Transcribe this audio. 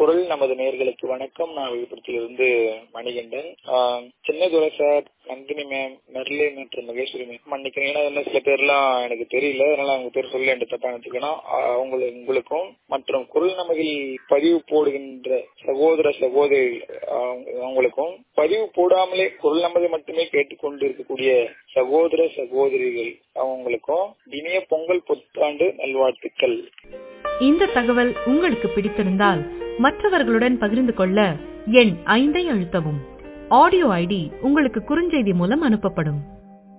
குரல் நமது நேர்களுக்கு வணக்கம் நான் விழுப்புரத்திலிருந்து மணிகண்டன் ஆஹ் சின்னதுரை சார் நந்தினி மேம் மெர்லி மற்றும் மகேஸ்வரி மேம் மன்னிக்கிறேன் ஏன்னா இன்னும் சில பேர்லாம் எனக்கு தெரியல அதனால அவங்க பேர் சொல்ல என்று தப்பா நினைச்சுக்கணும் ஆஹ் உங்களுக்கு உங்களுக்கும் மற்றும் குரல் நமதில் பதிவு போடுகின்ற சகோதர சகோதரி அவங்க- அவங்களுக்கும் பதிவு போடாமலே குரல் நமதை மட்டுமே கேட்டுக்கொண்டு இருக்கக்கூடிய சகோதர சகோதரிகள் அவங்களுக்கும் இனிய பொங்கல் புத்தாண்டு நல்வாழ்த்துக்கள் இந்த தகவல் உங்களுக்கு பிடித்திருந்தால் மற்றவர்களுடன் பகிர்ந்து கொள்ள எண் ஐந்தை அழுத்தவும் ஆடியோ ஐடி உங்களுக்கு குறுஞ்செய்தி மூலம் அனுப்பப்படும்